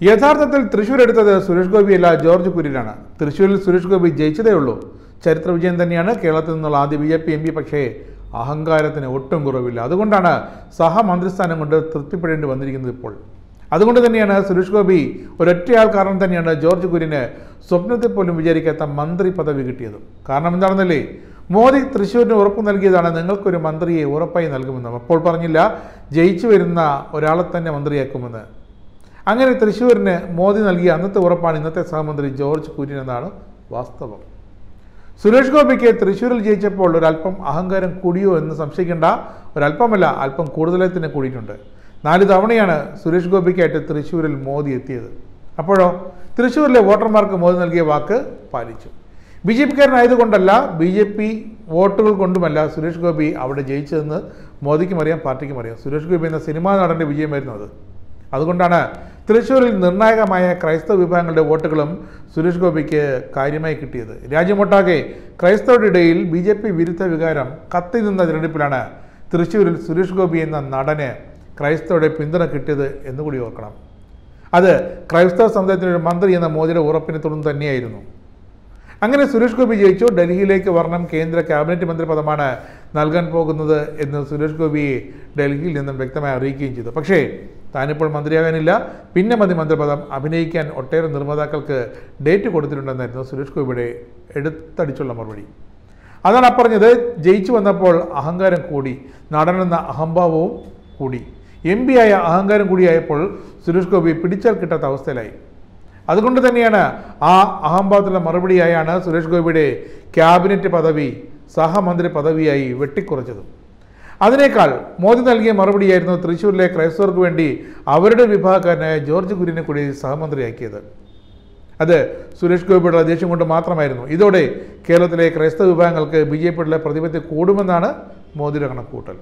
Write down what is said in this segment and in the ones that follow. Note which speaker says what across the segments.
Speaker 1: യഥാർത്ഥത്തിൽ തൃശ്ശൂർ എടുത്തത് സുരേഷ് ഗോപിയല്ല ജോർജ് കുര്യനാണ് തൃശ്ശൂരിൽ സുരേഷ് ഗോപി ജയിച്ചതേ ഉള്ളൂ ചരിത്ര വിജയം തന്നെയാണ് കേരളത്തിൽ നിന്നുള്ള ആദ്യ B J P M P പക്ഷേ അഹങ്കാരത്തിന് ഒട്ടും കുറവില്ല അതുകൊണ്ടാണ് സഹമന്ത്രിസ്ഥാനം കൊണ്ട് തൃപ്തിപ്പെടേണ്ടി വന്നിരിക്കുന്നത് ഇപ്പോൾ അതുകൊണ്ട് തന്നെയാണ് സുരേഷ് ഗോപി ഒരൊറ്റയാൾ കാരണം തന്നെയാണ് ജോർജ് കുര്യന് സ്വപ്നത്തിൽ പോലും വിചാരിക്കാത്ത മന്ത്രി പദവി കിട്ടിയത് കാരണം എന്താണെന്നല്ലേ മോദി തൃശ്ശൂരിന് ഉറപ്പ് നൽകിയതാണ് നിങ്ങൾക്കൊരു മന്ത്രിയെ ഉറപ്പായി നൽകുമെന്ന് അപ്പോൾ പറഞ്ഞില്ല ജയിച്ചു വരുന്ന ഒരാളെ തന്നെ മന്ത്രിയാക്കുമെന്ന് അങ്ങനെ തൃശ്ശൂരിന് മോദി നൽകിയ അന്നത്തെ ഉറപ്പാണ് ഇന്നത്തെ സഹമന്ത്രി ജോർജ് കുര്യൻ എന്നാണ് വാസ്തവം സുരേഷ് ഗോപിക്ക് തൃശ്ശൂരിൽ ജയിച്ചപ്പോൾ ഒരല്പം അഹങ്കാരം കൂടിയോ എന്ന് സംശയിക്കേണ്ട ഒരല്പമല്ല അല്പം കൂടുതലായി തന്നെ കൂടിയിട്ടുണ്ട് നാല് തവണയാണ് സുരേഷ് ഗോപിക്കായിട്ട് തൃശ്ശൂരിൽ മോദി എത്തിയത് അപ്പോഴോ തൃശ്ശൂരിലെ വോട്ടർമാർക്ക് മോദി നൽകിയ വാക്ക് പാലിച്ചു ബി ജെ പിക്കാരനായതുകൊണ്ടല്ല ബി ജെ പി വോട്ടുകൾ കൊണ്ടുമല്ല സുരേഷ് ഗോപി അവിടെ ജയിച്ചതെന്ന് മോദിക്കും അറിയാം പാർട്ടിക്കും അറിയാം സുരേഷ് ഗോപി എന്ന സിനിമാ നടൻ്റെ വിജയമായിരുന്നു അത് അതുകൊണ്ടാണ് തൃശ്ശൂരിൽ നിർണായകമായ ക്രൈസ്തവ വിഭാഗങ്ങളുടെ വോട്ടുകളും സുരേഷ് ഗോപിക്ക് കാര്യമായി കിട്ടിയത് രാജ്യമൊട്ടാകെ ക്രൈസ്തവരുടെ ഇടയിൽ ബി ജെ പി വിരുദ്ധ വികാരം കത്തി നിന്ന തിരഞ്ഞെടുപ്പിലാണ് തൃശ്ശൂരിൽ സുരേഷ് ഗോപി എന്ന നടന് ക്രൈസ്തവരുടെ പിന്തുണ കിട്ടിയത് എന്നുകൂടി ഓർക്കണം അത് ക്രൈസ്തവ സമുദായത്തിനൊരു മന്ത്രി എന്ന മോദിയുടെ ഉറപ്പിനെ തുടർന്ന് തന്നെയായിരുന്നു അങ്ങനെ സുരേഷ് ഗോപി ജയിച്ചു ഡൽഹിയിലേക്ക് വരണം കേന്ദ്ര ക്യാബിനറ്റ് മന്ത്രി പദമാണ് നൽകാൻ പോകുന്നത് എന്ന് സുരേഷ് ഗോപിയെ ഡൽഹിയിൽ നിന്നും വ്യക്തമായി അറിയിക്കുകയും ചെയ്തു പക്ഷേ താനിപ്പോൾ മന്ത്രിയാകാനില്ല പിന്നെ മതി മന്ത്രിപദം അഭിനയിക്കാൻ ഒട്ടേറെ നിർമ്മാതാക്കൾക്ക് ഡേറ്റ് കൊടുത്തിട്ടുണ്ടെന്നായിരുന്നു സുരേഷ് ഗോപിയുടെ എടുത്തടിച്ചുള്ള മറുപടി അതാണ് അപ്പറഞ്ഞത് ജയിച്ചു വന്നപ്പോൾ അഹങ്കാരം കൂടി നടനെന്ന അഹംഭാവവും കൂടി എം പി ആയ അഹങ്കാരം കൂടിയായപ്പോൾ സുരേഷ് ഗോപി പിടിച്ചാൽ കിട്ടാത്ത അവസ്ഥയിലായി അതുകൊണ്ട് തന്നെയാണ് ആ അഹംഭാവത്തിലുള്ള മറുപടിയായാണ് സുരേഷ് ഗോപിയുടെ ക്യാബിനറ്റ് പദവി സഹമന്ത്രി പദവിയായി വെട്ടിക്കുറച്ചത് അതിനേക്കാൾ മോദി നൽകിയ മറുപടിയായിരുന്നു തൃശ്ശൂരിലെ ക്രൈസ്തവർക്ക് വേണ്ടി അവരുടെ വിഭാഗക്കാരനായ ജോർജ് കുര്യനെ കൂടി സഹമന്ത്രിയാക്കിയത് അത് സുരേഷ് ഗോപിയുടെ ദേഷ്യം കൊണ്ട് മാത്രമായിരുന്നു ഇതോടെ കേരളത്തിലെ ക്രൈസ്തവ വിഭാഗങ്ങൾക്ക് ബി ജെ പിയുടെ പ്രതിപത്തി കൂടുമെന്നാണ് മോദിയുടെ കണക്കുകൂട്ടൽ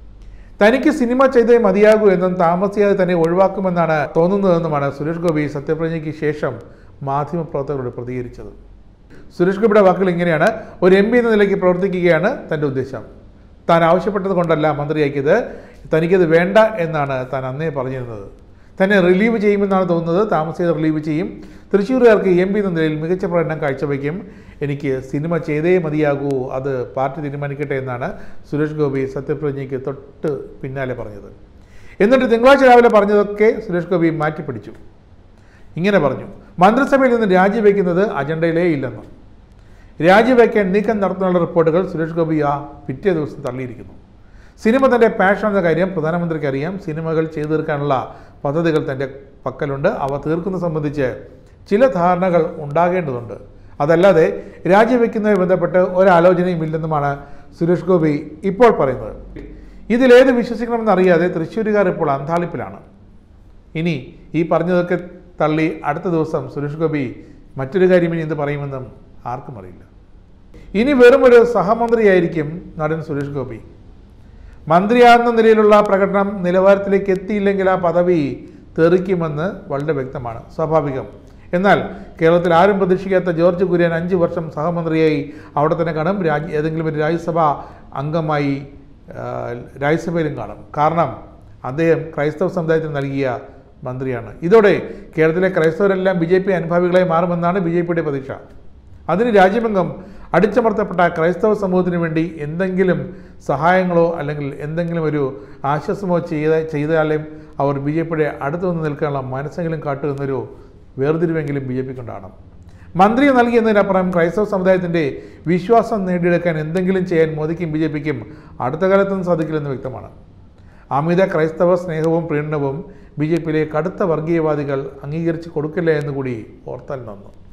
Speaker 1: തനിക്ക് സിനിമ ചെയ്തേ മതിയാകൂ എന്നും താമസിയാതെ തന്നെ ഒഴിവാക്കുമെന്നാണ് തോന്നുന്നതെന്നുമാണ് സുരേഷ് ഗോപി സത്യപ്രതിജ്ഞയ്ക്ക് ശേഷം മാധ്യമപ്രവർത്തകരോട് പ്രതികരിച്ചത് സുരേഷ് ഗോപിയുടെ വാക്കുകൾ ഇങ്ങനെയാണ് ഒരു എം പി എന്ന നിലയ്ക്ക് പ്രവർത്തിക്കുകയാണ് തൻ്റെ ഉദ്ദേശം താൻ ആവശ്യപ്പെട്ടത് കൊണ്ടല്ല മന്ത്രിയാക്കിയത് തനിക്കത് വേണ്ട എന്നാണ് താൻ അന്നേ പറഞ്ഞിരുന്നത് തന്നെ റിലീവ് ചെയ്യുമെന്നാണ് തോന്നുന്നത് താമസിയാതെ റിലീവ് ചെയ്യും തൃശ്ശൂരുകാർക്ക് എം പി എന്ന നിലയിൽ മികച്ച പ്രകടനം കാഴ്ചവെക്കും എനിക്ക് സിനിമ ചെയ്തേ മതിയാകൂ അത് പാർട്ടി തീരുമാനിക്കട്ടെ എന്നാണ് സുരേഷ് ഗോപി സത്യപ്രതിജ്ഞയ്ക്ക് തൊട്ട് പിന്നാലെ പറഞ്ഞത് എന്നിട്ട് തിങ്കളാഴ്ച രാവിലെ പറഞ്ഞതൊക്കെ സുരേഷ് ഗോപി മാറ്റിപ്പിടിച്ചു ഇങ്ങനെ പറഞ്ഞു മന്ത്രിസഭയിൽ നിന്ന് രാജിവെക്കുന്നത് അജണ്ടയിലേ ഇല്ലെന്ന് രാജിവെക്കാൻ നീക്കം നടത്തുന്നുള്ള റിപ്പോർട്ടുകൾ സുരേഷ് ഗോപി ആ പിറ്റേ ദിവസം തള്ളിയിരിക്കുന്നു സിനിമ തൻ്റെ പാഷൻ എന്ന കാര്യം പ്രധാനമന്ത്രിക്ക് അറിയാം സിനിമകൾ ചെയ്തു തീർക്കാനുള്ള പദ്ധതികൾ തൻ്റെ പക്കലുണ്ട് അവ തീർക്കുന്നത് സംബന്ധിച്ച് ചില ധാരണകൾ ഉണ്ടാകേണ്ടതുണ്ട് അതല്ലാതെ രാജിവെക്കുന്നതുമായി ബന്ധപ്പെട്ട് ഒരാലോചനയും ഇല്ലെന്നുമാണ് സുരേഷ് ഗോപി ഇപ്പോൾ പറയുന്നത് ഇതിലേത് വിശ്വസിക്കണമെന്നറിയാതെ തൃശ്ശൂരുകാർ ഇപ്പോൾ അന്താളിപ്പിലാണ് ഇനി ഈ പറഞ്ഞതൊക്കെ തള്ളി അടുത്ത ദിവസം സുരേഷ് ഗോപി മറ്റൊരു കാര്യം ഇനി എന്ത് പറയുമെന്നും ആർക്കും അറിയില്ല ഇനി വെറും ഒരു സഹമന്ത്രിയായിരിക്കും നടൻ സുരേഷ് ഗോപി മന്ത്രിയാകുന്ന നിലയിലുള്ള പ്രകടനം നിലവാരത്തിലേക്ക് എത്തിയില്ലെങ്കിൽ ആ പദവി തെറിക്കുമെന്ന് വളരെ വ്യക്തമാണ് സ്വാഭാവികം എന്നാൽ കേരളത്തിൽ ആരും പ്രതീക്ഷിക്കാത്ത ജോർജ് കുര്യൻ അഞ്ച് വർഷം സഹമന്ത്രിയായി അവിടെ തന്നെ കാണും രാജ്യ ഏതെങ്കിലും ഒരു രാജ്യസഭ അംഗമായി ആ, രാജ്യസഭയിലും കാണും കാരണം അദ്ദേഹം ക്രൈസ്തവ സമുദായത്തിന് നൽകിയ മന്ത്രിയാണ് ഇതോടെ കേരളത്തിലെ ക്രൈസ്തവരെല്ലാം ബി ജെ പി അനുഭാവികളായി മാറുമെന്നാണ് ബി ജെ പിയുടെ പ്രതീക്ഷ അതിന് രാജ്യമെങ്ങും അടിച്ചമർത്തപ്പെട്ട ക്രൈസ്തവ സമൂഹത്തിന് വേണ്ടി എന്തെങ്കിലും സഹായങ്ങളോ അല്ലെങ്കിൽ എന്തെങ്കിലും ഒരു ആശ്വാസമോ ചെയ്ത ചെയ്താലും അവർ ബി ജെ പിയുടെ അടുത്ത് നിന്ന് നിൽക്കാനുള്ള മനസ്സെങ്കിലും കാട്ടുമെന്നൊരു വേർതിരിവെങ്കിലും ബി ജെ പിക്കുണ്ടാകണം മന്ത്രി നൽകിയെന്നതിനപ്പുറം ക്രൈസ്തവ സമുദായത്തിൻ്റെ വിശ്വാസം നേടിയെടുക്കാൻ എന്തെങ്കിലും ചെയ്യാൻ മോദിക്കും ബി ജെ പിക്കും അടുത്ത കാലത്തൊന്നും സാധിക്കില്ലെന്ന് വ്യക്തമാണ് അമിത ക്രൈസ്തവ സ്നേഹവും പ്രീണനവും ബി ജെ പിയിലെ കടുത്ത വർഗീയവാദികൾ അംഗീകരിച്ച് കൊടുക്കില്ല എന്നുകൂടി ഓർത്താൽ നന്നു